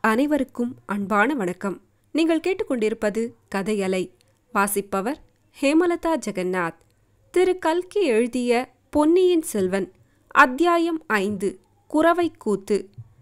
அனைவருக்கும் அன்பான வணக்கம் நீங்கள் கேட்டுக்கொண்டிருப்பது கதையலை வாசிப்பவர் ஹேமலதா ஜெகநாத் திரு கல்கி எழுதிய பொன்னியின் செல்வன் அத்தியாயம் ஐந்து குறவை கூத்து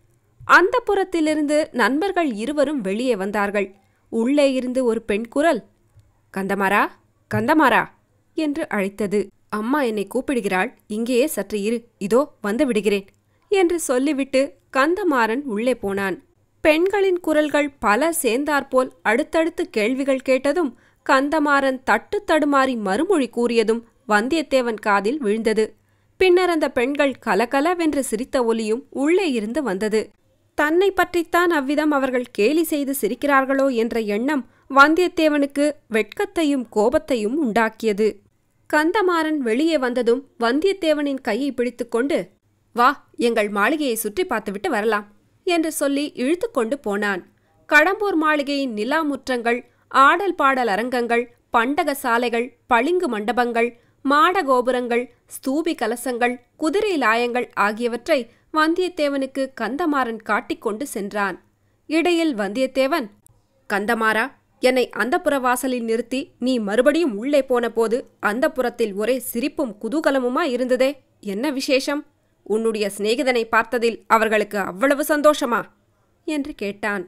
அந்த புறத்திலிருந்து நண்பர்கள் இருவரும் வெளியே வந்தார்கள் உள்ளே இருந்து ஒரு பெண் குரல் கந்தமாரா கந்தமாரா என்று அழைத்தது அம்மா என்னை கூப்பிடுகிறாள் இங்கேயே சற்று இரு இதோ வந்து விடுகிறேன் என்று சொல்லிவிட்டு கந்தமாறன் உள்ளே போனான் பெண்களின் குரல்கள் பல சேர்ந்தாற்போல் அடுத்தடுத்து கேள்விகள் கேட்டதும் கந்தமாறன் தட்டு தடுமாறி மறுமொழி கூறியதும் வந்தியத்தேவன் காதில் விழுந்தது பின்னர் அந்த பெண்கள் கலகலவென்று சிரித்த ஒலியும் உள்ளே இருந்து வந்தது தன்னை பற்றித்தான் அவ்விதம் அவர்கள் கேலி செய்து சிரிக்கிறார்களோ என்ற எண்ணம் வந்தியத்தேவனுக்கு வெட்கத்தையும் கோபத்தையும் உண்டாக்கியது கந்தமாறன் வெளியே வந்ததும் வந்தியத்தேவனின் கையை பிடித்துக்கொண்டு வா எங்கள் மாளிகையை சுற்றி பார்த்துவிட்டு வரலாம் என்று சொல்லி இழுத்துக்கொண்டு போனான் கடம்பூர் மாளிகையின் நிலா முற்றங்கள் ஆடல் பாடல் அரங்கங்கள் பண்டக சாலைகள் பளிங்கு மண்டபங்கள் மாட கோபுரங்கள் ஸ்தூபி கலசங்கள் குதிரை லாயங்கள் ஆகியவற்றை வந்தியத்தேவனுக்கு கந்தமாறன் காட்டிக்கொண்டு சென்றான் இடையில் வந்தியத்தேவன் கந்தமாறா என்னை அந்தப்புற வாசலில் நிறுத்தி நீ மறுபடியும் உள்ளே போன போது அந்த புறத்தில் ஒரே சிரிப்பும் குதூகலமுமா இருந்ததே என்ன விசேஷம் உன்னுடைய சிநேகிதனை பார்த்ததில் அவர்களுக்கு அவ்வளவு சந்தோஷமா என்று கேட்டான்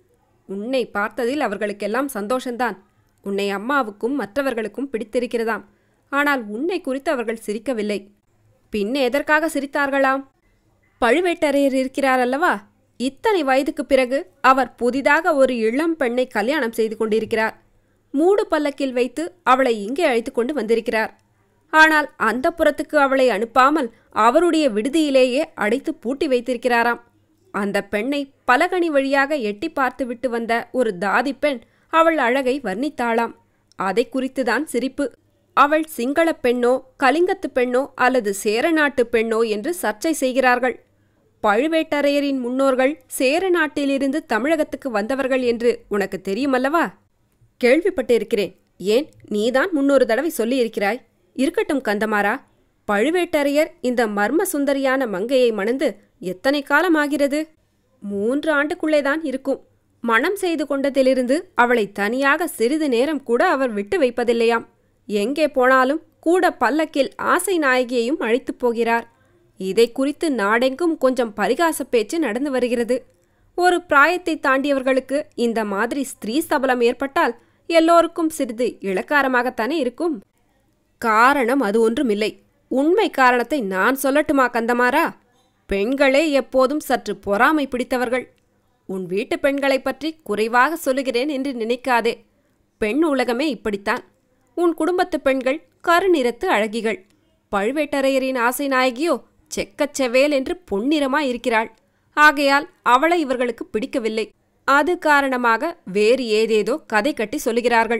உன்னை பார்த்ததில் அவர்களுக்கெல்லாம் சந்தோஷந்தான் உன்னை அம்மாவுக்கும் மற்றவர்களுக்கும் பிடித்திருக்கிறதாம் ஆனால் உன்னை குறித்து அவர்கள் சிரிக்கவில்லை பின்ன எதற்காக சிரித்தார்களாம் பழுவேட்டரையர் இருக்கிறார் அல்லவா இத்தனை வயதுக்குப் பிறகு அவர் புதிதாக ஒரு இளம் பெண்ணை கல்யாணம் செய்து கொண்டிருக்கிறார் மூடு பல்லக்கில் வைத்து அவளை இங்கே அழைத்து கொண்டு வந்திருக்கிறார் ஆனால் அந்த புறத்துக்கு அவளை அனுப்பாமல் அவருடைய விடுதியிலேயே அடைத்து பூட்டி வைத்திருக்கிறாராம் அந்த பெண்ணை பலகணி வழியாக எட்டி பார்த்து விட்டு வந்த ஒரு தாதி பெண் அவள் அழகை வர்ணித்தாளாம் அதை குறித்துதான் சிரிப்பு அவள் சிங்களப் பெண்ணோ கலிங்கத்து பெண்ணோ அல்லது சேர நாட்டு பெண்ணோ என்று சர்ச்சை செய்கிறார்கள் பழுவேட்டரையரின் முன்னோர்கள் சேர நாட்டிலிருந்து தமிழகத்துக்கு வந்தவர்கள் என்று உனக்கு தெரியுமல்லவா கேள்விப்பட்டிருக்கிறேன் ஏன் நீதான் முன்னொரு தடவை சொல்லியிருக்கிறாய் இருக்கட்டும் கந்தமாரா பழுவேட்டரையர் இந்த மர்ம சுந்தரியான மங்கையை மணந்து எத்தனை காலமாகிறது மூன்று ஆண்டுக்குள்ளேதான் இருக்கும் மனம் செய்து கொண்டதிலிருந்து அவளை தனியாக சிறிது நேரம் கூட அவர் விட்டு வைப்பதில்லையாம் எங்கே போனாலும் கூட பல்லக்கில் ஆசை நாயகியையும் அழைத்துப் போகிறார் இதை குறித்து நாடெங்கும் கொஞ்சம் பரிகாச பேச்சு நடந்து வருகிறது ஒரு பிராயத்தை தாண்டியவர்களுக்கு இந்த மாதிரி ஸ்திரீ சபலம் ஏற்பட்டால் எல்லோருக்கும் சிறிது இளக்காரமாகத்தானே இருக்கும் காரணம் அது ஒன்றுமில்லை உண்மை காரணத்தை நான் சொல்லட்டுமா கந்தமாரா பெண்களே எப்போதும் சற்று பொறாமை பிடித்தவர்கள் உன் வீட்டு பெண்களைப் பற்றி குறைவாக சொல்லுகிறேன் என்று நினைக்காதே பெண் உலகமே இப்படித்தான் உன் குடும்பத்து பெண்கள் கருநிறத்து அழகிகள் பழுவேட்டரையரின் ஆசை நாயகியோ செக்கச் செவேல் என்று பொன்னிறமாய் இருக்கிறாள் ஆகையால் அவளை இவர்களுக்கு பிடிக்கவில்லை அது காரணமாக வேறு ஏதேதோ கதை கட்டி சொல்லுகிறார்கள்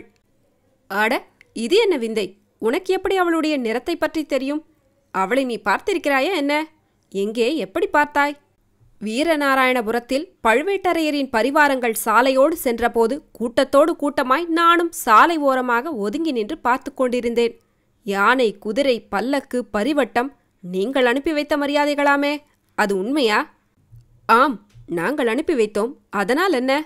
அட இது என்ன விந்தை உனக்கு எப்படி அவளுடைய நிறத்தை பற்றி தெரியும் அவளை நீ பார்த்திருக்கிறாயா என்ன எங்கே எப்படி பார்த்தாய் வீரநாராயணபுரத்தில் பழுவேட்டரையரின் பரிவாரங்கள் சாலையோடு சென்றபோது கூட்டத்தோடு கூட்டமாய் நானும் சாலை ஓரமாக ஒதுங்கி நின்று பார்த்து கொண்டிருந்தேன் யானை குதிரை பல்லக்கு பரிவட்டம் நீங்கள் அனுப்பி வைத்த மரியாதைகளாமே அது உண்மையா ஆம் நாங்கள் அனுப்பி வைத்தோம் அதனால் என்ன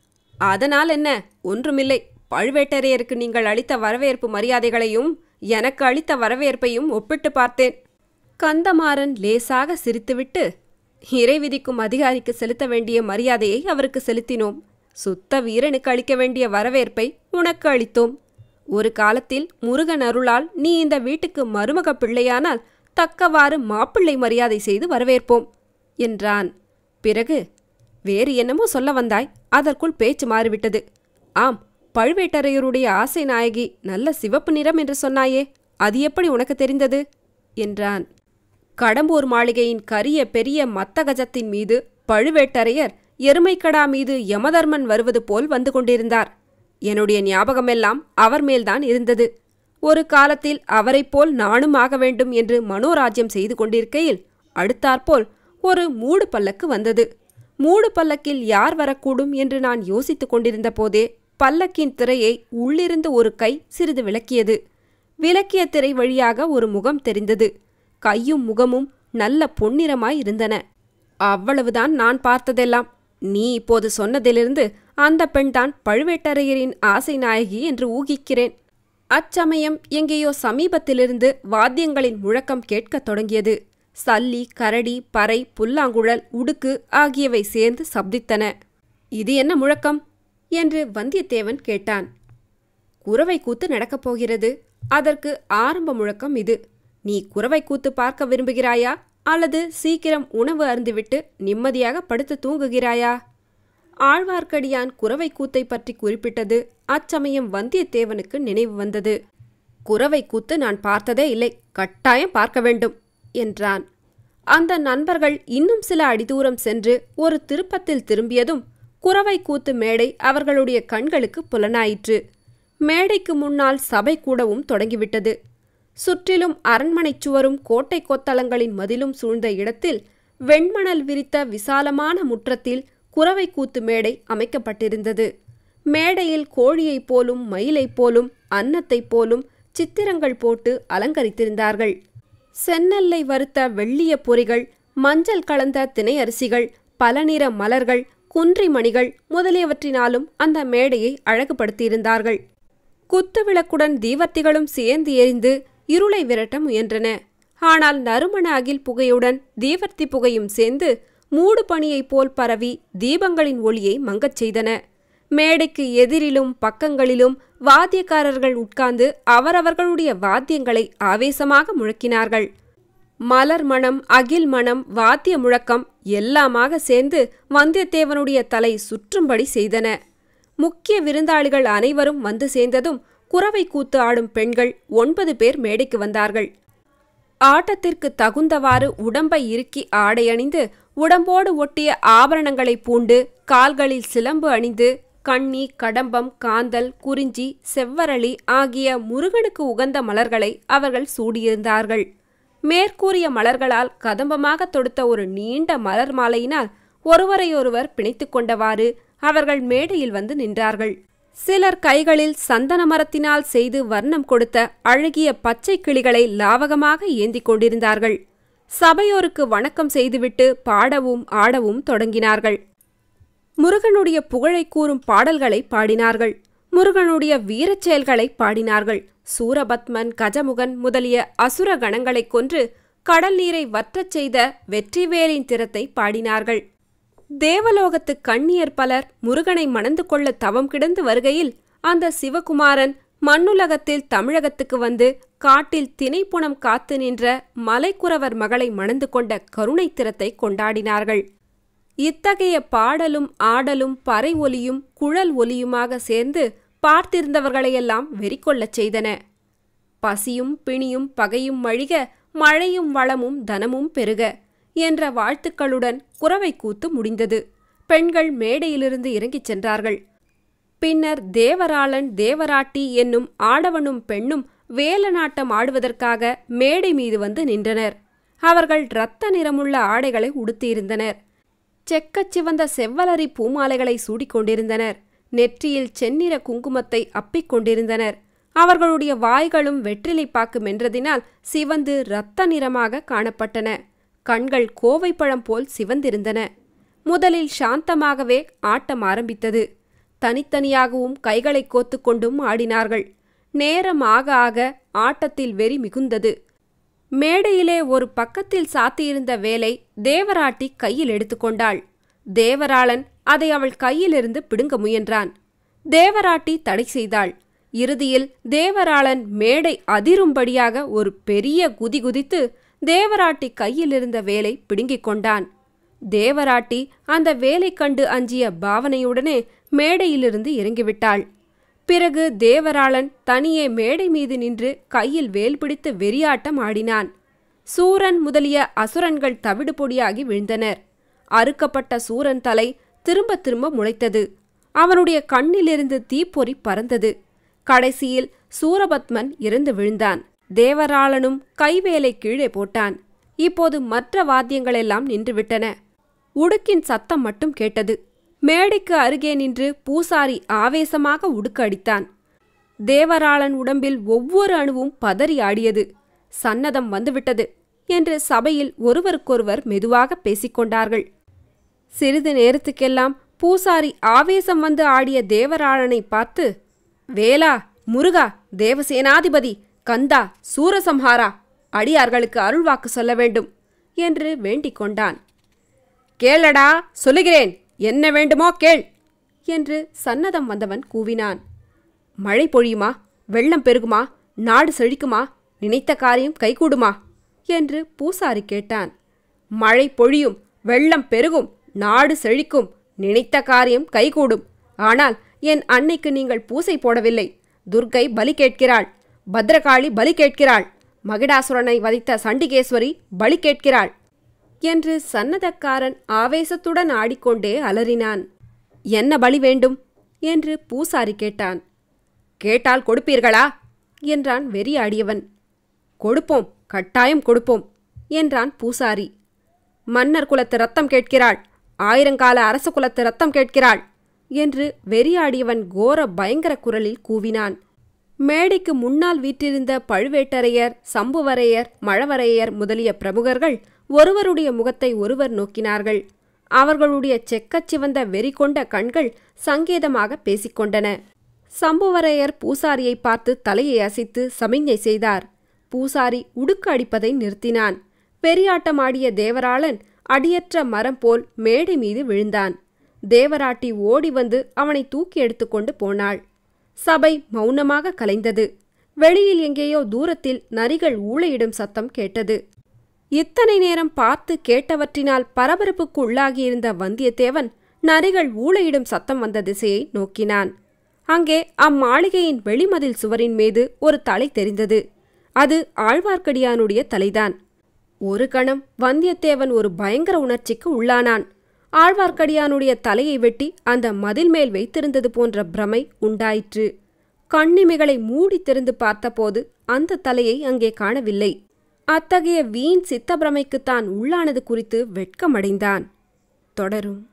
அதனால் என்ன ஒன்றுமில்லை பழுவேட்டரையருக்கு நீங்கள் அளித்த வரவேற்பு மரியாதைகளையும் எனக்கு அளித்த வரவேற்பையும் ஒப்பிட்டு பார்த்தேன் கந்தமாறன் லேசாக சிரித்துவிட்டு இறை விதிக்கும் அதிகாரிக்கு செலுத்த வேண்டிய மரியாதையை அவருக்கு செலுத்தினோம் சுத்த வீரனுக்கு அளிக்க வேண்டிய வரவேற்பை உனக்கு அளித்தோம் ஒரு காலத்தில் முருகன் அருளால் நீ இந்த வீட்டுக்கு மருமக பிள்ளையானால் தக்கவாறு மாப்பிள்ளை மரியாதை செய்து வரவேற்போம் என்றான் பிறகு வேறு என்னமோ சொல்ல வந்தாய் அதற்குள் பேச்சு மாறிவிட்டது ஆம் பழுவேட்டரையருடைய ஆசை நாயகி நல்ல சிவப்பு நிறம் என்று சொன்னாயே அது எப்படி உனக்கு தெரிந்தது என்றான் கடம்பூர் மாளிகையின் கரிய பெரிய மத்தகஜத்தின் மீது பழுவேட்டரையர் எருமைக்கடா மீது யமதர்மன் வருவது போல் வந்து கொண்டிருந்தார் என்னுடைய ஞாபகமெல்லாம் அவர் மேல்தான் இருந்தது ஒரு காலத்தில் அவரைப் போல் நானும் ஆக வேண்டும் என்று மனோராஜ்யம் செய்து கொண்டிருக்கையில் அடுத்தாற்போல் ஒரு மூடு பல்லக்கு வந்தது மூடு பல்லக்கில் யார் வரக்கூடும் என்று நான் யோசித்துக் கொண்டிருந்த போதே பல்லக்கின் திரையை உள்ளிருந்து ஒரு கை சிறிது விளக்கியது விளக்கிய திரை வழியாக ஒரு முகம் தெரிந்தது கையும் முகமும் நல்ல பொன்னிறமாய் இருந்தன அவ்வளவுதான் நான் பார்த்ததெல்லாம் நீ இப்போது சொன்னதிலிருந்து அந்த பெண்தான் பழுவேட்டரையரின் ஆசை நாயகி என்று ஊகிக்கிறேன் அச்சமயம் எங்கேயோ சமீபத்திலிருந்து வாத்தியங்களின் முழக்கம் கேட்கத் தொடங்கியது சல்லி கரடி பறை புல்லாங்குழல் உடுக்கு ஆகியவை சேர்ந்து சப்தித்தன இது என்ன முழக்கம் என்று வந்தியத்தேவன் கேட்டான் குறவை கூத்து நடக்கப் போகிறது அதற்கு ஆரம்ப முழக்கம் இது நீ குறவை கூத்து பார்க்க விரும்புகிறாயா அல்லது சீக்கிரம் உணவு அருந்துவிட்டு நிம்மதியாக படுத்து தூங்குகிறாயா ஆழ்வார்க்கடியான் குறவை கூத்தை பற்றி குறிப்பிட்டது அச்சமயம் வந்தியத்தேவனுக்கு நினைவு வந்தது குறவை கூத்து நான் பார்த்ததே இல்லை கட்டாயம் பார்க்க வேண்டும் என்றான் அந்த நண்பர்கள் இன்னும் சில அடிதூரம் சென்று ஒரு திருப்பத்தில் திரும்பியதும் குறவை கூத்து மேடை அவர்களுடைய கண்களுக்கு புலனாயிற்று மேடைக்கு முன்னால் சபை கூடவும் தொடங்கிவிட்டது சுற்றிலும் அரண்மனைச் சுவரும் கோட்டை கொத்தளங்களின் மதிலும் சூழ்ந்த இடத்தில் வெண்மணல் விரித்த விசாலமான முற்றத்தில் குறவை கூத்து மேடை அமைக்கப்பட்டிருந்தது மேடையில் கோழியைப் போலும் மயிலைப் போலும் அன்னத்தைப் போலும் சித்திரங்கள் போட்டு அலங்கரித்திருந்தார்கள் செந்நெல்லை வறுத்த வெள்ளிய பொறிகள் மஞ்சள் கலந்த திணையரிசிகள் பல நிற மலர்கள் குன்றிமணிகள் முதலியவற்றினாலும் அந்த மேடையை அழகுபடுத்தியிருந்தார்கள் குத்துவிளக்குடன் தீவர்த்திகளும் சேர்ந்து எரிந்து இருளை விரட்ட முயன்றன ஆனால் நறுமண அகில் புகையுடன் தீவர்த்தி புகையும் சேர்ந்து மூடு பனியைப் போல் பரவி தீபங்களின் ஒளியை மங்கச் செய்தன மேடைக்கு எதிரிலும் பக்கங்களிலும் வாத்தியக்காரர்கள் உட்கார்ந்து அவரவர்களுடைய வாத்தியங்களை ஆவேசமாக முழக்கினார்கள் மலர் மணம் அகில் மணம் வாத்திய முழக்கம் எல்லாமாக சேர்ந்து வந்தியத்தேவனுடைய தலை சுற்றும்படி செய்தன முக்கிய விருந்தாளிகள் அனைவரும் வந்து சேர்ந்ததும் குறவை கூத்து ஆடும் பெண்கள் ஒன்பது பேர் மேடைக்கு வந்தார்கள் ஆட்டத்திற்கு தகுந்தவாறு உடம்பை இறுக்கி ஆடையணிந்து உடம்போடு ஒட்டிய ஆபரணங்களை பூண்டு கால்களில் சிலம்பு அணிந்து கண்ணி கடம்பம் காந்தல் குறிஞ்சி செவ்வரளி ஆகிய முருகனுக்கு உகந்த மலர்களை அவர்கள் சூடியிருந்தார்கள் மேற்கூறிய மலர்களால் கதம்பமாக தொடுத்த ஒரு நீண்ட மலர் மாலையினால் ஒருவரையொருவர் பிணைத்து கொண்டவாறு அவர்கள் மேடையில் வந்து நின்றார்கள் சிலர் கைகளில் சந்தன மரத்தினால் செய்து வர்ணம் கொடுத்த அழகிய பச்சை கிளிகளை லாவகமாக ஏந்திக் கொண்டிருந்தார்கள் சபையோருக்கு வணக்கம் செய்துவிட்டு பாடவும் ஆடவும் தொடங்கினார்கள் முருகனுடைய புகழை கூறும் பாடல்களை பாடினார்கள் முருகனுடைய வீரச் செயல்களை பாடினார்கள் சூரபத்மன் கஜமுகன் முதலிய அசுர கணங்களைக் கொன்று கடல் நீரை வற்றச் செய்த வெற்றிவேரின் திறத்தை பாடினார்கள் தேவலோகத்து கண்ணியர் பலர் முருகனை மணந்து கொள்ள தவம் கிடந்து வருகையில் அந்த சிவகுமாரன் மண்ணுலகத்தில் தமிழகத்துக்கு வந்து காட்டில் திணைப்புணம் காத்து நின்ற மலைக்குறவர் மகளை மணந்து கொண்ட கருணை திறத்தை கொண்டாடினார்கள் இத்தகைய பாடலும் ஆடலும் பறை ஒலியும் குழல் ஒலியுமாக சேர்ந்து பார்த்திருந்தவர்களையெல்லாம் வெறிகொள்ளச் செய்தன பசியும் பிணியும் பகையும் மழிக மழையும் வளமும் தனமும் பெருக என்ற வாழ்த்துக்களுடன் குறவை கூத்து முடிந்தது பெண்கள் மேடையிலிருந்து இறங்கிச் சென்றார்கள் பின்னர் தேவராளன் தேவராட்டி என்னும் ஆடவனும் பெண்ணும் வேலநாட்டம் ஆடுவதற்காக மேடை மீது வந்து நின்றனர் அவர்கள் இரத்த நிறமுள்ள ஆடைகளை உடுத்தியிருந்தனர் செக்கச் சிவந்த செவ்வலரி பூமாலைகளை சூடிக்கொண்டிருந்தனர் நெற்றியில் செந்நிற குங்குமத்தை அப்பிக் கொண்டிருந்தனர் அவர்களுடைய வாய்களும் வெற்றிலை பாக்கு மென்றதினால் சிவந்து இரத்த நிறமாக காணப்பட்டன கண்கள் கோவைப்பழம் போல் சிவந்திருந்தன முதலில் சாந்தமாகவே ஆட்டம் ஆரம்பித்தது தனித்தனியாகவும் கைகளை கோத்துக்கொண்டும் ஆடினார்கள் நேரம் ஆக ஆக ஆட்டத்தில் வெறி மிகுந்தது மேடையிலே ஒரு பக்கத்தில் சாத்தியிருந்த வேலை தேவராட்டி கையில் எடுத்துக்கொண்டாள் தேவராளன் அதை அவள் கையிலிருந்து பிடுங்க முயன்றான் தேவராட்டி தடை செய்தாள் இறுதியில் தேவராளன் மேடை அதிரும்படியாக ஒரு பெரிய குதி குதித்து தேவராட்டி கையிலிருந்த வேலை பிடுங்கிக் கொண்டான் தேவராட்டி அந்த வேலை கண்டு அஞ்சிய பாவனையுடனே மேடையிலிருந்து இறங்கிவிட்டாள் பிறகு தேவராளன் தனியே மேடை மீது நின்று கையில் வேல் பிடித்து வெறியாட்டம் ஆடினான் சூரன் முதலிய அசுரன்கள் தவிடு பொடியாகி விழுந்தனர் அறுக்கப்பட்ட சூரன் தலை திரும்ப திரும்ப முளைத்தது அவனுடைய கண்ணிலிருந்து தீப்பொறி பறந்தது கடைசியில் சூரபத்மன் இறந்து விழுந்தான் தேவராளனும் கைவேலை கீழே போட்டான் இப்போது மற்ற வாத்தியங்களெல்லாம் நின்றுவிட்டன உடுக்கின் சத்தம் மட்டும் கேட்டது மேடைக்கு அருகே நின்று பூசாரி ஆவேசமாக உடுக்கு அடித்தான் தேவராளன் உடம்பில் ஒவ்வொரு அணுவும் பதறி ஆடியது சன்னதம் வந்துவிட்டது என்று சபையில் ஒருவருக்கொருவர் மெதுவாக பேசிக்கொண்டார்கள் சிறிது நேரத்துக்கெல்லாம் பூசாரி ஆவேசம் வந்து ஆடிய தேவராளனை பார்த்து வேலா முருகா தேவசேனாதிபதி கந்தா சூரசம்ஹாரா அடியார்களுக்கு அருள்வாக்கு சொல்ல வேண்டும் என்று வேண்டிக் கொண்டான் கேளடா சொல்லுகிறேன் என்ன வேண்டுமோ கேள் என்று சன்னதம் வந்தவன் கூவினான் மழை பொழியுமா வெள்ளம் பெருகுமா நாடு செழிக்குமா நினைத்த காரியம் கைகூடுமா என்று பூசாரி கேட்டான் மழை பொழியும் வெள்ளம் பெருகும் நாடு செழிக்கும் நினைத்த காரியம் கைகூடும் ஆனால் என் அன்னைக்கு நீங்கள் பூசை போடவில்லை துர்க்கை பலி கேட்கிறாள் பத்ரகாளி பலி கேட்கிறாள் மகிடாசுரனை வதைத்த சண்டிகேஸ்வரி பலி கேட்கிறாள் என்று சன்னதக்காரன் ஆவேசத்துடன் ஆடிக்கொண்டே அலறினான் என்ன பலி வேண்டும் என்று பூசாரி கேட்டான் கேட்டால் கொடுப்பீர்களா என்றான் வெறியாடியவன் கொடுப்போம் கட்டாயம் கொடுப்போம் என்றான் பூசாரி மன்னர் குலத்து ரத்தம் கேட்கிறாள் ஆயிரங்கால அரச குலத்து ரத்தம் கேட்கிறாள் என்று வெறியாடியவன் கோர பயங்கர குரலில் கூவினான் மேடைக்கு முன்னால் வீற்றிருந்த பழுவேட்டரையர் சம்புவரையர் மழவரையர் முதலிய பிரமுகர்கள் ஒருவருடைய முகத்தை ஒருவர் நோக்கினார்கள் அவர்களுடைய செக்கச் சிவந்த வெறி கொண்ட கண்கள் சங்கேதமாக பேசிக்கொண்டன சம்புவரையர் பூசாரியை பார்த்து தலையை அசைத்து சமிஞ்ஞை செய்தார் பூசாரி உடுக்கு அடிப்பதை நிறுத்தினான் பெரியாட்டமாடிய தேவராளன் அடியற்ற மரம் போல் மேடை மீது விழுந்தான் தேவராட்டி ஓடி வந்து அவனை தூக்கி எடுத்துக்கொண்டு போனாள் சபை மௌனமாக கலைந்தது வெளியில் எங்கேயோ தூரத்தில் நரிகள் ஊளையிடும் சத்தம் கேட்டது இத்தனை நேரம் பார்த்து கேட்டவற்றினால் பரபரப்புக்கு உள்ளாகியிருந்த வந்தியத்தேவன் நரிகள் ஊளையிடும் சத்தம் வந்த திசையை நோக்கினான் அங்கே அம்மாளிகையின் வெளிமதில் சுவரின் மீது ஒரு தலை தெரிந்தது அது ஆழ்வார்க்கடியானுடைய தலைதான் ஒரு கணம் வந்தியத்தேவன் ஒரு பயங்கர உணர்ச்சிக்கு உள்ளானான் ஆழ்வார்க்கடியானுடைய தலையை வெட்டி அந்த மதில் மேல் வைத்திருந்தது போன்ற பிரமை உண்டாயிற்று கண்ணிமைகளை மூடி திறந்து பார்த்தபோது அந்த தலையை அங்கே காணவில்லை அத்தகைய வீண் சித்தப்பிரமைக்குத்தான் உள்ளானது குறித்து வெட்கமடைந்தான் தொடரும்